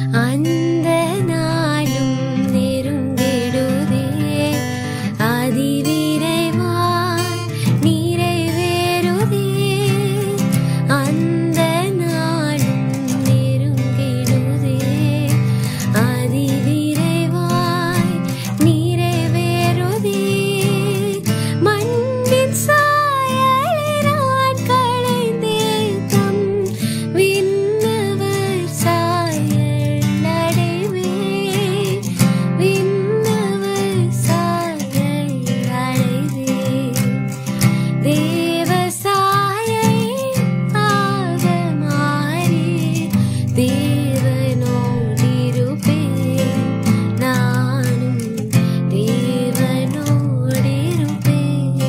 அந்த நாளும் நெருங்கிடுதே அதிவிரைவாய் நிறைவேறுதே அந்த நாளும் நெருங்கிடுதே அதிவிரைவாய் நிறைவேறுதே மண்ணின் சாயலை நான் களைந்தேன் விண்ணவர் சாயல் அடைவே விண்ணவர் சாயல் அடைவே தேவசாயை ஆக மாறி தேவனோடிருப்பே நானும் தேவனோடிருப்பே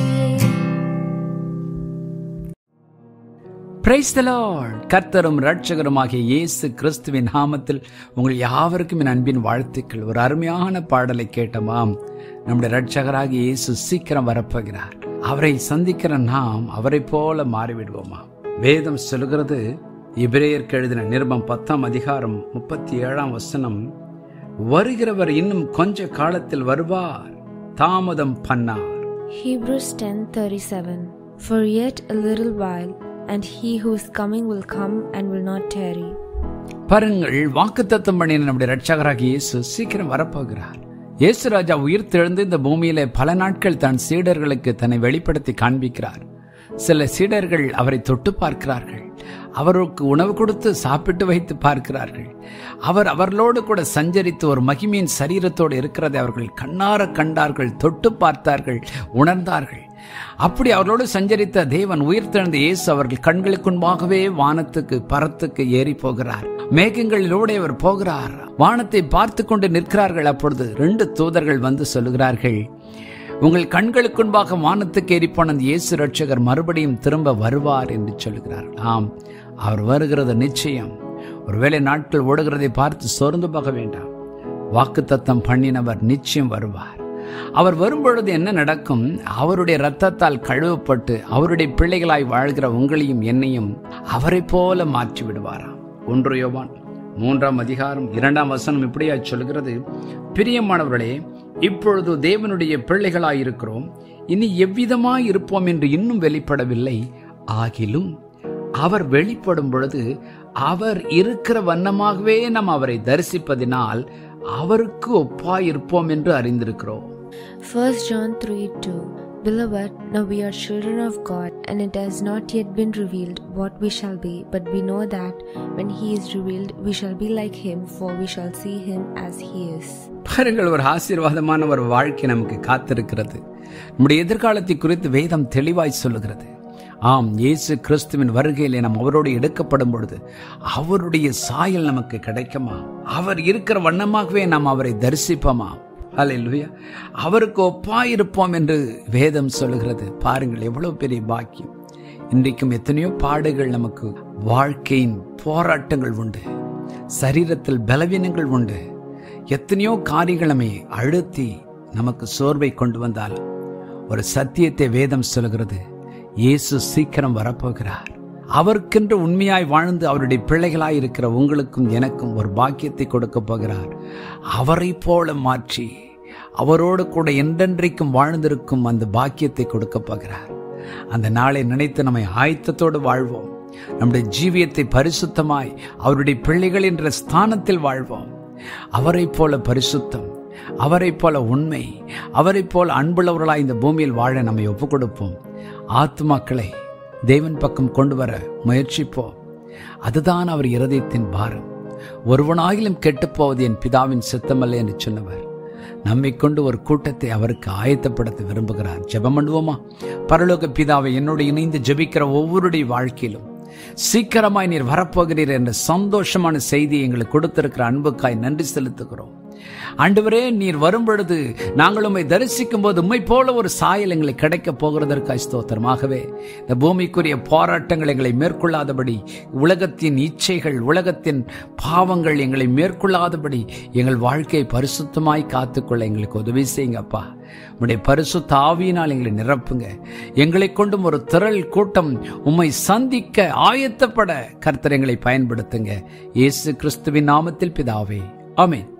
பிரைஸ் த லார்ட் கர்த்தரும் ரட்சகருமாகிய இயேசு கிறிஸ்துவின் நாமத்தில் உங்கள் யாவருக்கும் என் அன்பின் வாழ்த்துக்கள் ஒரு அருமையான பாடலை கேட்டோமாம் நம்முடைய ரட்சகராகிய இயேசு சீக்கிரம் வரப்போகிறார் அவரை சந்திக்கிற நாம் அவரை போல மாறிவிடுவோமா வேதம் சொல்கிறது இபிரேயருக்கு எழுதின நிருபம் பத்தாம் அதிகாரம் முப்பத்தி ஏழாம் வசனம் வருகிறவர் இன்னும் கொஞ்ச காலத்தில் வருவார் தாமதம் பண்ணார் Hebrews 10:37 For yet a little while and he who is coming will come and will not tarry பாருங்கள் வாக்குத்தத்தம் பண்ணின நம்முடைய ரட்சகராகிய இயேசு சீக்கிரம் வரப்போகிறார் இயேசு ராஜா உயிர் தெழுந்து இந்த பூமியிலே பல நாட்கள் தன் சீடர்களுக்கு தன்னை வெளிப்படுத்தி காண்பிக்கிறார் சில சீடர்கள் அவரை தொட்டு பார்க்கிறார்கள் அவருக்கு உணவு கொடுத்து சாப்பிட்டு வைத்து பார்க்கிறார்கள் அவர் அவர்களோடு கூட சஞ்சரித்து ஒரு மகிமையின் சரீரத்தோடு இருக்கிறதை அவர்கள் கண்ணார கண்டார்கள் தொட்டு பார்த்தார்கள் உணர்ந்தார்கள் அப்படி அவர்களோடு சஞ்சரித்த தேவன் உயிர்த்தெழுந்த இயேசு அவர்கள் கண்களுக்குன்பாகவே வானத்துக்கு பரத்துக்கு ஏறி போகிறார் மேகங்களிலூടെ அவர் போகிறார் வானத்தை பார்த்து கொண்டு நிற்கிறார்கள் அப்பொழுது ரெண்டு தூதர்கள் வந்து சொல்லுகிறார்கள் உங்கள் கண்களுக்குன்பாக வானத்துக்கு ஏறி போன அந்த இயேசு ரட்சகர் மறுபடியும் திரும்ப வருவார் என்று சொல்லுகிறார்கள் ஆம் அவர் வருகிறது நிச்சயம் ஒருவேளை நாட்கள் ஓடுகிறதை பார்த்து சோர்ந்து போக வேண்டாம் வாக்குத்தத்தம் பண்ணினவர் நிச்சயம் வருவார் அவர் வரும்பொழுது என்ன நடக்கும் அவருடைய இரத்தத்தால் கழுவப்பட்டு அவருடைய பிள்ளைகளாய் வாழ்கிற உங்களையும் என்னையும் அவரைப் போல மாற்றி விடுவாராம் ஒன்று யோவான் மூன்றாம் அதிகாரம் இரண்டாம் வசனம் இப்படியா சொல்கிறது பிரியமானவர்களே இப்பொழுது தேவனுடைய பிள்ளைகளாயிருக்கிறோம் இனி எவ்விதமாய் இருப்போம் என்று இன்னும் வெளிப்படவில்லை ஆகிலும் அவர் வெளிப்படும் பொழுது அவர் இருக்கிற வண்ணமாகவே நாம் அவரை தரிசிப்பதினால் அவருக்கு ஒப்பாய் இருப்போம் என்று அறிந்திருக்கிறோம் 1 John 3 2 Beloved, now we are children of God, and it has not yet been revealed what we shall be, but we know that when He is revealed, we shall be like Him, for we shall see Him as He is. பாருங்கள் ஒரு ஆசீர்வாதமான ஒரு வாழ்க்கை நமக்கு காத்திருக்கிறது நம்முடைய எதிர்காலத்தை குறித்து வேதம் தெளிவாய் சொல்லுகிறது ஆம் இயேசு கிறிஸ்துவின் வருகையிலே நாம் அவரோடு எடுக்கப்படும் பொழுது அவருடைய சாயல் நமக்கு கிடைக்குமா அவர் இருக்கிற வண்ணமாகவே நாம் அவரை தரிசிப்போமா ஹalleluya அவருக்கு ஒப்பாயிருப்போம் என்று வேதம் சொல்லுகிறது பாருங்கள் எவ்வளவு பெரிய பாக்கியம் இன்றைக்கும் எத்தனையோ பாடுகள் நமக்கு வாழ்க்கையின் போராட்டங்கள் உண்டு சரீரத்தில் பலவீனங்கள் உண்டு எத்தனையோ காரியங்கள் நம்மை அழுத்தி நமக்கு சோர்வை கொண்டு வந்தாலும் ஒரு சத்தியத்தை வேதம் சொல்கிறது இயேசு சீக்கிரம் வரப்போகிறார் அவருக்கென்று உண்மையாய் வாழ்ந்து அவருடைய பிள்ளைகளாய் இருக்கிற உங்களுக்கும் எனக்கும் ஒரு பாக்கியத்தை கொடுக்க போகிறார் அவரை போல மாற்றி அவரோடு கூட என்றென்றைக்கும் வாழ்ந்திருக்கும் அந்த பாக்கியத்தை கொடுக்க போகிறார் அந்த நாளை நினைத்து நம்மை ஆயத்தத்தோடு வாழ்வோம் நம்முடைய ஜீவியத்தை பரிசுத்தமாய் அவருடைய பிள்ளைகள் என்ற ஸ்தானத்தில் வாழ்வோம் அவரை போல பரிசுத்தம் அவரை போல உண்மை அவரை போல அன்புள்ளவர்களாய் இந்த பூமியில் வாழ நம்மை ஒப்புக் கொடுப்போம் ஆத்மாக்களை தேவன் பக்கம் கொண்டு வர முயற்சிப்போம் அதுதான் அவர் இருதயத்தின் பாரம் ஒருவனாகிலும் கெட்டுப்போவது என் பிதாவின் சித்தமல்ல என்று சொன்னவர் நம்மை கொண்டு ஒரு கூட்டத்தை அவருக்கு ஆயத்தப்படுத்த விரும்புகிறார் ஜெபம் பண்ணுவோமா பரலோக பிதாவை என்னோடு இணைந்து ஜெபிக்கிற ஒவ்வொருடைய வாழ்க்கையிலும் சீக்கிரமாய் நீர் வரப்போகிறீர் என்ற சந்தோஷமான செய்தி எங்களுக்கு கொடுத்திருக்கிற அன்புக்காய் நன்றி செலுத்துகிறோம் ஆண்டவரே நீர் வரும் பொழுது நாங்கள் உம்மை தரிசிக்கும் போது உம்மை போல ஒரு சாயல் எங்களுக்கு கிடைக்கப் போகிறதற்காய் ஸ்தோத்திரமாகவே இந்த பூமிக்குரிய போராட்டங்கள் எங்களை மேற்கொள்ளாதபடி உலகத்தின் இச்சைகள் உலகத்தின் பாவங்கள் எங்களை மேற்கொள்ளாதபடி எங்கள் வாழ்க்கையை பரிசுத்தமாய் காத்துக்கொள்ள எங்களுக்கு உதவி செய்யுங்கப்பா உடைய பரிசுத்த ஆவியினால் எங்களை நிரப்புங்க எங்களை கொண்டும் ஒரு திரள் கூட்டம் உம்மை சந்திக்க ஆயத்தப்பட கர்த்தர் எங்களை பயன்படுத்துங்க இயேசு கிறிஸ்துவின் நாமத்தில் பிதாவே ஆமென்